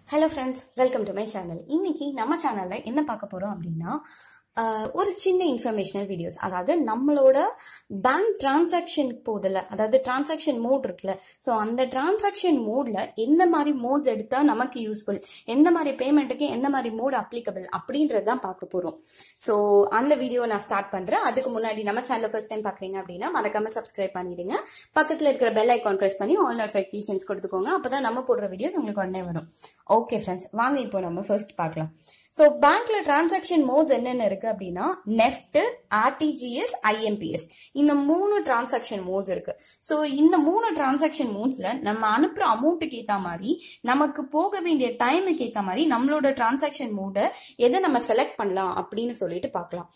hello friends welcome to my channel இன்னைக்கு நம்ம சேனலில் என்ன பார்க்க போகிறோம் அப்படின்னா ஆஹ், ஒரு சின்ன இன்ஃபர்மேஷனல் வீடியோஸ் அதாவது நம்மளோட பேங்க் டிரான்சாக்ஷன் போதில் அதாவது டிரான்சாக்ஷன் மோட் இருக்குல்ல ஸோ அந்த டிரான்சாக்ஷன் மோடில் எந்த மாதிரி மோட்ஸ் எடுத்தால் நமக்கு யூஸ்ஃபுல் எந்த மாதிரி பேமெண்ட்டுக்கு எந்த மாதிரி மோட் அப்ளிகபிள் அப்படின்றது தான் பார்க்க போகிறோம் ஸோ அந்த வீடியோ நான் ஸ்டார்ட் பண்ணுறேன் அதுக்கு முன்னாடி நம்ம சேனலை ஃபர்ஸ்ட் டைம் பார்க்குறீங்க அப்படின்னா மறக்காம சப்ஸ்கிரைப் பண்ணிடுங்க பக்கத்தில் இருக்கிற பெல் ஐக்கான் ப்ரெஸ் பண்ணி ஆல் நோட்டிஃபிகேஷன்ஸ் கொடுத்துக்கோங்க அப்போ தான் நம்ம போடுற வீடியோஸ் உங்களுக்கு உடனே வரும் ஓகே ஃப்ரெண்ட்ஸ் வாங்க இப்போ நம்ம ஃபர்ஸ்ட் பார்க்கலாம் ஸோ பேங்க்ல டிரான்சாக்ஷன் மோட்ஸ் என்னென்ன இருக்கு அப்படின்னா நெஃப்ட் ஆர்டிஜிஎஸ் ஐஎம்பிஎஸ் இந்த மூணு டிரான்சாக்ஷன் மோட்ஸ் இருக்கு ஸோ இந்த மூணு டிரான்சாக்ஷன் மோட்ஸ்ல நம்ம அனுப்புற அமௌண்ட்டுக்கு ஏற்ற மாதிரி நமக்கு போக வேண்டிய டைமுக்கு ஏற்ற மாதிரி நம்மளோட டிரான்சாக்ஷன் மோடை எதை நம்ம செலக்ட் பண்ணலாம் அப்படின்னு சொல்லிட்டு பார்க்கலாம்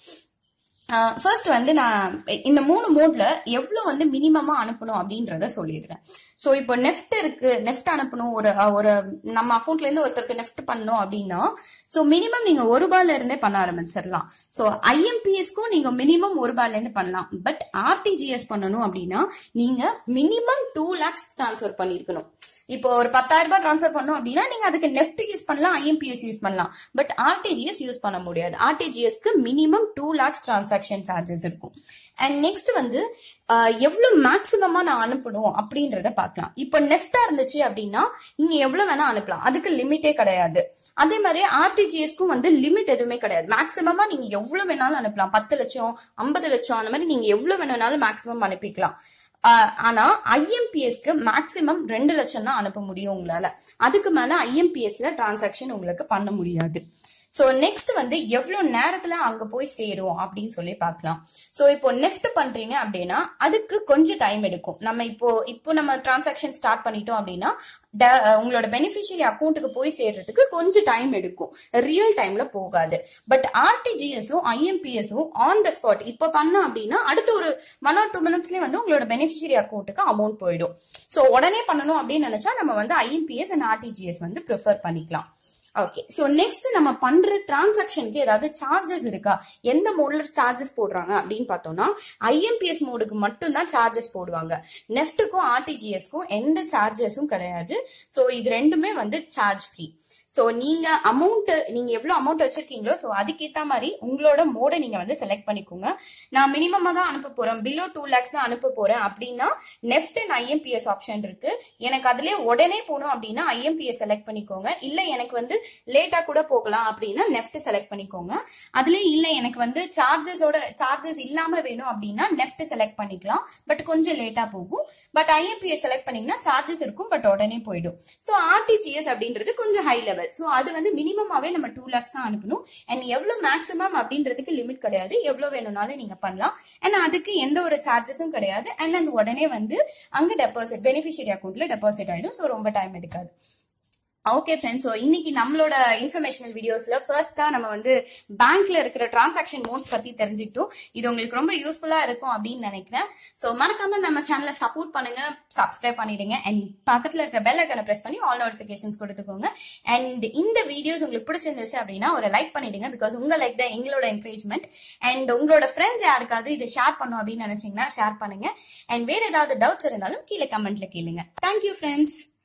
ஃபர்ஸ்ட் வந்து நான் இந்த மூணு மோட்ல எவ்வளவு வந்து மினிமமா அனுப்பணும் அப்படின்றத சொல்லிடுறேன் ஸோ இப்போ நெஃப்ட் இருக்கு நெஃப்ட் அனுப்பணும் ஒரு அஹ், ஒரு நம்ம அக்கௌண்ட்ல இருந்து ஒருத்தருக்கு நெஃப்ட் பண்ணணும் அப்படின்னா ஸோ மினிமம் நீங்க ஒரு ரூபாயில இருந்தே பண்ண ஆரம்பிச்சிடலாம் ஸோ ஐஎம்பிஎஸ்க்கும் நீங்க மினிமம் ஒரு ரூபாயில இருந்து பண்ணலாம் பட் ஆர்டிஜிஎஸ் பண்ணணும் அப்படின்னா நீங்க மினிமம் டூ லேக்ஸ் ட்ரான்ஸ்ஃபர் பண்ணிருக்கணும் இப்போ ஒரு பத்தாயிரம் ரூபாய் ட்ரான்ஸ்ஃபர் பண்ணணும் அப்படின்னா நீங்க அதுக்கு நெஃப்ட் யூஸ் பண்ணலாம் ஐஎம்பிஎஸ் யூஸ் பண்ணலாம் பட் ஆர்டிஜிஎஸ் யூஸ் பண்ண முடியாது ஆர்டிஜிஎஸ்க்கு minimum two lakhs transaction charges இருக்கும் அண்ட் நெக்ஸ்ட் வந்து ஆஹ், எவ்வளவு மேக்சிமமா நான் அனுப்பணும் அப்படின்றத பார்க்கலாம் இப்போ நெஃப்டா இருந்துச்சு அப்படின்னா நீங்க எவ்வளவு வேணா அனுப்பலாம் அதுக்கு லிமிட்டே கிடையாது அதே மாதிரி ஆர்டிஜிஎஸ்க்கும் வந்து லிமிட் எதுவுமே கிடையாது மேக்ஸிமமா நீங்க எவ்வளவு வேணாலும் அனுப்பலாம் பத்து லட்சம் ஐம்பது லட்சம் அந்த மாதிரி நீங்க எவ்வளவு வேணும்னாலும் மேக்ஸிமம் அனுப்பிக்கலாம் ஆஹ் ஆனா ஐஎம்பிஎஸ்க்கு மேக்ஸிமம் ரெண்டு லட்சம் தான் அனுப்ப முடியும் உங்களால அதுக்கு மேல ஐஎம்பிஎஸ்ல டிரான்சாக்ஷன் உங்களுக்கு பண்ண முடியாது சோ நெக்ஸ்ட் வந்து எவ்வளவு நேரத்துல அங்க போய் சேரும் அப்படின்னு சொல்லி பார்க்கலாம் சோ இப்போ நெஃப்ட் பண்றீங்க அப்படின்னா அதுக்கு கொஞ்சம் டைம் எடுக்கும் நம்ம இப்போ இப்போ நம்ம டிரான்சாக்ஷன் ஸ்டார்ட் பண்ணிட்டோம் அப்படின்னா ட- உங்களோட பெனிஃபிஷியரி அக்கௌண்ட்டுக்கு போய் சேர்றதுக்கு கொஞ்சம் டைம் எடுக்கும் ரியல் டைம்ல போகாது பட் ஆர்டிஜிஎஸும் ஐஎம்பிஎஸும் ஆன் த ஸ்பாட் இப்போ பண்ணோம் அப்படின்னா அடுத்த ஒரு ஒன் ஆர் டூ மினிட்ஸ்லயே வந்து உங்களோட பெனிஃபிஷியரி அக்கௌண்ட்டுக்கு அமௌண்ட் போயிடும் ஸோ உடனே பண்ணணும் அப்படின்னு நினைச்சா நம்ம வந்து ஐஎம்பிஎஸ் அண்ட் ஆர்டிஜிஎஸ் வந்து ப்ரிஃபர் பண்ணிக்கலாம் ஓகே ஸோ நெக்ஸ்ட் நம்ம பண்ற டிரான்சாக்ஷனுக்கு ஏதாவது சார்ஜஸ் இருக்கா எந்த மோட்ல சார்ஜஸ் போடுறாங்க அப்படின்னு பார்த்தோம்னா ஐஎம்பிஎஸ் மோடுக்கு மட்டும்தான் சார்ஜஸ் போடுவாங்க நெஃப்ட்டுக்கும் ஆர்டிஜிஎஸ்க்கும் எந்த சார்ஜஸும் கிடையாது ஸோ இது ரெண்டுமே வந்து சார்ஜ் ஃப்ரீ ஸோ நீங்க அமௌண்ட் நீங்க எவ்வளவு அமௌண்ட் வச்சிருக்கீங்களோ ஸோ அதுக்கேற்ற மாதிரி உங்களோட மோடை நீங்க வந்து செலக்ட் பண்ணிக்கோங்க நான் மினிமமா தான் அனுப்ப போறேன் பிலோ டூ லேக்ஸ் தான் அனுப்ப போறேன் அப்படின்னா நெஃப்ட் அண்ட் ஐஎம்பிஎஸ் ஆப்ஷன் இருக்கு எனக்கு அதுலயே உடனே போகணும் அப்படின்னா ஐஎம்பிஎஸ் செலக்ட் பண்ணிக்கோங்க இல்ல எனக்கு வந்து லேட்டா கூட போகலாம் அப்படின்னா நெஃப்ட் செலக்ட் பண்ணிக்கோங்க அதுல இல்ல எனக்கு வந்து சார்ஜஸோட சார்ஜஸ் இல்லாம வேணும் அப்படின்னா நெஃப்ட் செலக்ட் பண்ணிக்கலாம் பட் கொஞ்சம் லேட்டா போகும் பட் ஐஎம்பிஎஸ் செலக்ட் பண்ணீங்கன்னா சார்ஜஸ் இருக்கும் பட் உடனே போயிடும் ஸோ ஆர்டிஜிஎஸ் அப்படின்றது கொஞ்சம் ஹை லெவல் ஸோ அது வந்து மினிமமாவே நம்ம டூ லேக்ஸ் தான் அனுப்பணும் அண்ட் எவ்வளவு மேக்ஸிமம் அப்படின்றதுக்கு லிமிட் கிடையாது எவ்வளவு வேணும்னாலும் நீங்க பண்ணலாம் அண்ட் அதுக்கு எந்த ஒரு சார்ஜஸும் கிடையாது அண்ட் அந்த உடனே வந்து அங்க டெபாசிட் பெனிஃபிஷியரி அக்கௌண்ட்ல டெபாசிட் ஆயிடும் ஸோ ரொம்ப டைம் எடுக்காது ஓகே ஃப்ரெண்ட்ஸ் ஸோ இன்னைக்கு நம்மளோட இன்ஃபர்மேஷனல் வீடியோஸ்ல ஃபர்ஸ்டா நம்ம வந்து பேங்க்ல இருக்கிற டிரான்சாக்ஷன் மோட்ஸ் பத்தி தெரிஞ்சுக்கிட்டோம் இது உங்களுக்கு ரொம்ப யூஸ்ஃபுல்லா இருக்கும் அப்படின்னு நினைக்கிறேன் ஸோ மறக்காம நம்ம சேனலை சப்போர்ட் பண்ணுங்க சப்ஸ்கிரைப் பண்ணிடுங்க அண்ட் பக்கத்துல இருக்கிற பெல் ஐக்கனை பிரஸ் பண்ணி ஆல் நோட்டிபிகேஷன்ஸ் கொடுத்துக்கோங்க அண்ட் இந்த வீடியோஸ் உங்களுக்கு பிடிச்சிருந்துச்சு அப்படின்னா ஒரு லைக் பண்ணிடுங்க பிகாஸ் உங்க லைக் தான் எங்களோட என்கரேஜ்மெண்ட் அண்ட் உங்களோட ஃப்ரெண்ட்ஸ் யாருக்காவது இதை ஷேர் பண்ணும் அப்படின்னு நினைச்சீங்கன்னா ஷேர் பண்ணுங்க அண்ட் வேற ஏதாவது டவுட்ஸ் இருந்தாலும் கீழே கமெண்ட்ல கேளுங்க தேங்க்யூ ஃப்ரெண்ட்ஸ்